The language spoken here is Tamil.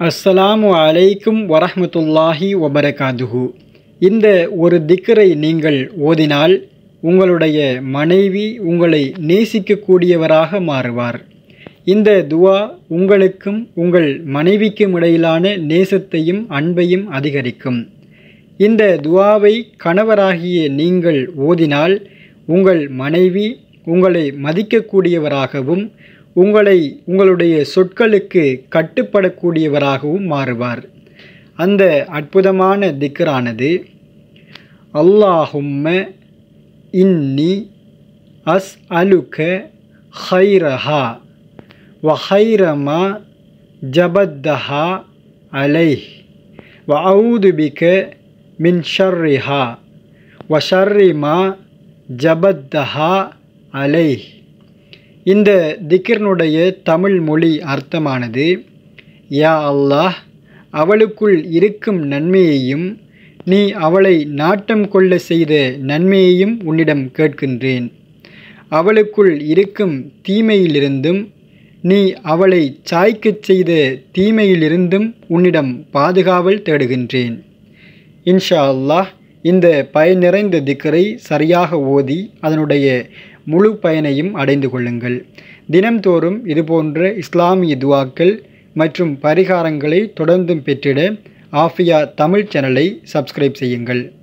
அஸ்ஸலாமு அலைக்கும் வரஹ்மத்துல்லாஹி வபரகாதுஹு இந்த ஒரு திக்கரை நீங்கள் ஓதினால் உங்களுடைய மனைவி உங்களை நேசிக்கக்கூடியவராக மாறுவார் இந்த துவா உங்களுக்கும் உங்கள் மனைவிக்கும் இடையிலான நேசத்தையும் அன்பையும் அதிகரிக்கும் இந்த துவாவை கணவராகிய நீங்கள் ஓதினால் உங்கள் மனைவி உங்களை மதிக்கக்கூடியவராகவும் உங்களை உங்களுடைய சொற்களுக்கு கட்டுப்படக்கூடியவராகவும் மாறுவார் அந்த அற்புதமான திக்கரானது அல்லாஹும்ம இன்னி அஸ் அலுக்க ஹைரஹா வஹைரமா ஜபத்தஹா அலை வ அவுதுபிக்க மின் ஷர்ரிஹா வ ஷர்ரிமா ஜபத்தஹா அலை இந்த திக்கிர்னுடைய தமிழ் மொழி அர்த்தமானது யா அல்லாஹ் அவளுக்குள் இருக்கும் நன்மையையும் நீ அவளை நாட்டம் கொள்ள செய்த நன்மையையும் உன்னிடம் கேட்கின்றேன் அவளுக்குள் இருக்கும் தீமையிலிருந்தும் நீ அவளை சாய்க்கச் செய்த தீமையிலிருந்தும் உன்னிடம் பாதுகாவல் தேடுகின்றேன் இன்ஷா அல்லாஹ் இந்த பயன் நிறைந்த திக்கரை சரியாக ஓதி அதனுடைய முழு பயனையும் அடைந்து கொள்ளுங்கள் தினம்தோறும் இதுபோன்ற இஸ்லாமிய துவாக்கள் மற்றும் பரிகாரங்களை தொடர்ந்தும் பெற்றிட ஆஃபியா தமிழ் சேனலை சப்ஸ்கிரைப் செய்யுங்கள்